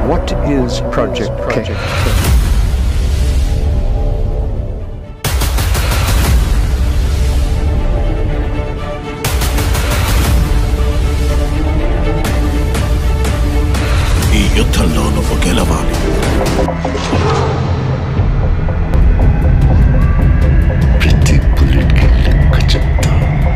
What is Project K? ఈ యుద్ధంలో నువ్వు గెలవాలి ప్రతి బుల్లెట్కి లెక్క చెప్తా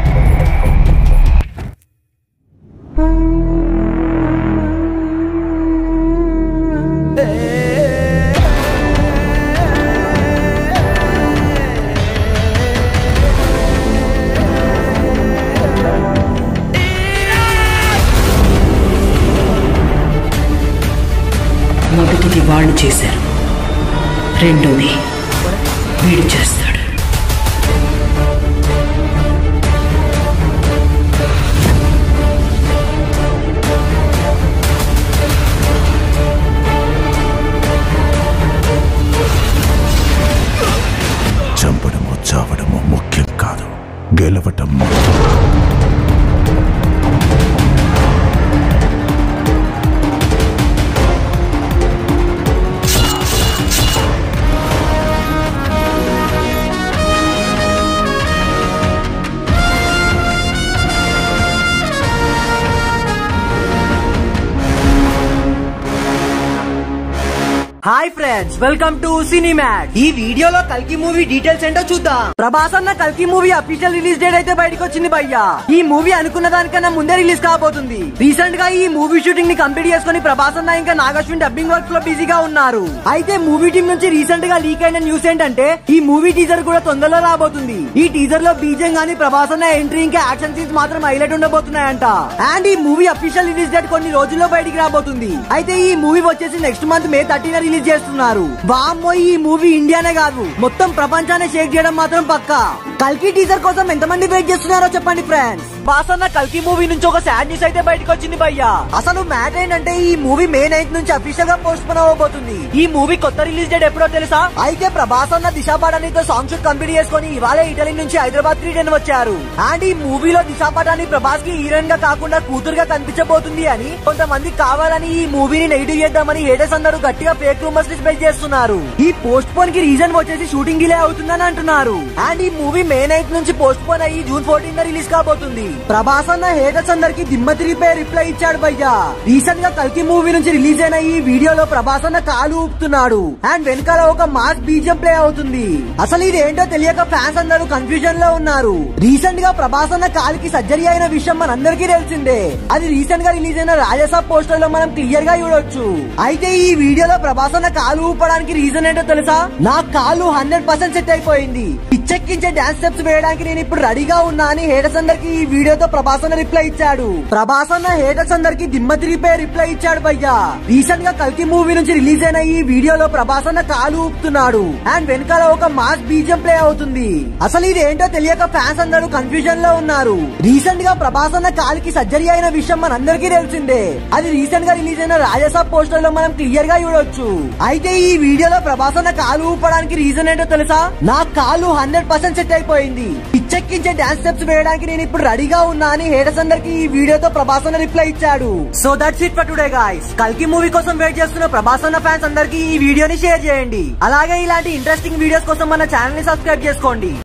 మొదటిది వాళ్ళు చేశారు రెండోది వీడు చేస్తాడు చంపడము చావడము ముఖ్యం కాదు గెలవటం ముఖ్యం హాయ్ ఫ్రెండ్స్ వెల్కమ్ టు సినిమాట్ ఈ వీడియోలో కల్కి మూవీ డీటెయిల్స్ ఏంటో చూద్దాం ప్రభాస్ అన్న కల్కి మూవీ అఫీషియల్ రిలీజ్ డేట్ అయితే బయటకు వచ్చింది భయ్యా ఈ మూవీ అనుకున్న దానికన్నా ముందే రిలీజ్ కాబోతుంది రీసెంట్ గా ఈ మూవీ షూటింగ్ ని కంప్లీట్ చేసుకుని ప్రభాస్ అన్న ఇంకా నాగశ్విన్ డబ్బింగ్ వర్క్ లో బిజీగా ఉన్నారు అయితే మూవీ టీం నుంచి రీసెంట్ గా లీక్ అయిన న్యూస్ ఏంటంటే ఈ మూవీ టీజర్ కూడా తొందరలో రాబోతుంది ఈ టీజర్ లో బీజం గానీ ప్రభాస్ అన్న ఎంట్రీ ఇంకా యాక్షన్ సీన్స్ మాత్రం హైలైట్ ఉండబోతున్నాయంట అండ్ ఈ మూవీ అఫీషియల్ రిలీజ్ డేట్ కొన్ని రోజుల్లో బయటికి రాబోతుంది అయితే ఈ మూవీ వచ్చేసి next month May thirteen release చేస్తున్నారు వామ్మో ఈ మూవీ ఇండియానే కాదు మొత్తం ప్రపంచాన్ని షేక్ చేయడం మాత్రం పక్కా కల్కి టీజర్ కోసం ఎంతమంది వెయిట్ చేస్తున్నారో చెప్పండి ఫ్రెండ్స్ బాస్ అన్న కల్కి మూవీ నుంచి ఒక సాడ్ న్యూస్ అయితే బయటకు వచ్చింది భయ్యా అసలు మ్యాటర్ ఏంటంటే ఈ మూవీ మే నైన్త్ నుంచి అఫీషియల్ గా పోస్ట్ పోన్ అవ్వబోతుంది ఈ మూవీ కొత్త రిలీజ్ డేట్ ఎప్పుడో తెలుసా అయితే ప్రభాస్ అన్న దిశా పటానితో సాంగ్ షూట్ కంప్లీట్ చేసుకుని ఇవాళ ఇటలీ నుంచి హైదరాబాద్ రిటర్న్ వచ్చారు అండ్ ఈ మూవీలో దిశా పటాని ప్రభాస్ కి హీరోయిన్ గా కాకుండా కూతురుగా కనిపించబోతుంది అని కొంతమంది కావాలని ఈ మూవీని నెగిటివ్ చేద్దామని హేటర్స్ అందరూ గట్టిగా ఫేక్ రూమర్స్ ని స్ప్రెడ్ చేస్తున్నారు ఈ పోస్ట్ పోన్ కి రీజన్ వచ్చేసి షూటింగ్ డిలే అవుతుందని అంటున్నారు అండ్ ఈ మూవీ మే నైన్త్ నుంచి పోస్ట్ పోన్ అయ్యి జూన్ ఫోర్టీన్ రిలీజ్ కాబోతుంది ప్రభాస్ అన్న హేటర్స్ అందరికి దిమ్మ తిరిగిపై రిప్లై ఇచ్చాడు భయ్యా రీసెంట్ గా కల్కి మూవీ నుంచి రిలీజ్ అయిన ఈ వీడియోలో ప్రభాస్ అన్న కాలు ఊపుతున్నాడు అండ్ వెనకాల ఒక మాస్ బీజం ప్లే అవుతుంది అసలు ఇది ఏంటో తెలియక ఫ్యాన్స్ అందరూ కన్ఫ్యూజన్ లో ఉన్నారు రీసెంట్ గా ప్రభాస్ అన్న కాలికి సర్జరీ అయిన విషయం మనందరికీ తెలిసిందే అది రీసెంట్ గా రిలీజ్ అయిన రాజసాబ్ పోస్టర్ లో మనం క్లియర్ గా చూడొచ్చు అయితే ఈ వీడియోలో ప్రభాస్ అన్న కాలు ఊపడానికి రీజన్ ఏంటో తెలుసా నా కాలు హండ్రెడ్ పర్సెంట్ సెట్ అయిపోయింది పిచ్చెక్కించే డాన్స్ స్టెప్స్ వేయడానికి నేను ఇప్పుడు రెడీగా ఉన్నా అని హేటర్స్ అందరికి ఈ వీడియోతో ప్రభాస్ అన్న రిప్లై ఇచ్చాడు ప్రభాస్ అన్న హేటర్స్ అందరికి దిమ్మ తిరిగిపోయి రిప్లై ఇచ్చాడు భయ్యా రీసెంట్ గా కల్కి మూవీ నుంచి రిలీజ్ అయిన ఈ వీడియోలో ప్రభాస్ అన్న కాలు ఊపుతున్నాడు అండ్ వెనకాల ఒక మాస్ బీజం ప్లే అవుతుంది అసలు ఇది ఏంటో తెలియక ఫ్యాన్స్ అందరూ కన్ఫ్యూజన్ లో ఉన్నారు రీసెంట్ గా ప్రభాస్ అన్న కాలికి సర్జరీ అయిన విషయం మనందరికీ తెలిసిందే అది రీసెంట్ గా రిలీజ్ అయిన రాజసాబ్ పోస్టర్ లో మనం క్లియర్ గా చూడొచ్చు అయితే ఈ వీడియోలో ప్రభాస్ అన్న కాలు ఊపడానికి రీజన్ ఏంటో తెలుసా నా కాలు హండ్రెడ్ పర్సెంట్ సెట్ అయిపోయింది పిచ్చెక్కించే డాన్స్ స్టెప్స్ వేయడానికి నేను ఇప్పుడు రెడీగా ఉన్నా అని హేటర్స్ అందరికి ఈ వీడియోతో ప్రభాస్ అన్న రిప్లై ఇచ్చాడు so that's it for today guys కల్కి మూవీ కోసం వెయిట్ చేస్తున్న ప్రభాస్ అన్న ఫ్యాన్స్ అందరికి ఈ వీడియోని షేర్ చేయండి అలాగే ఇలాంటి ఇంట్రెస్టింగ్ వీడియోస్ కోసం మన ఛానల్ ని సబ్స్క్రైబ్ చేసుకోండి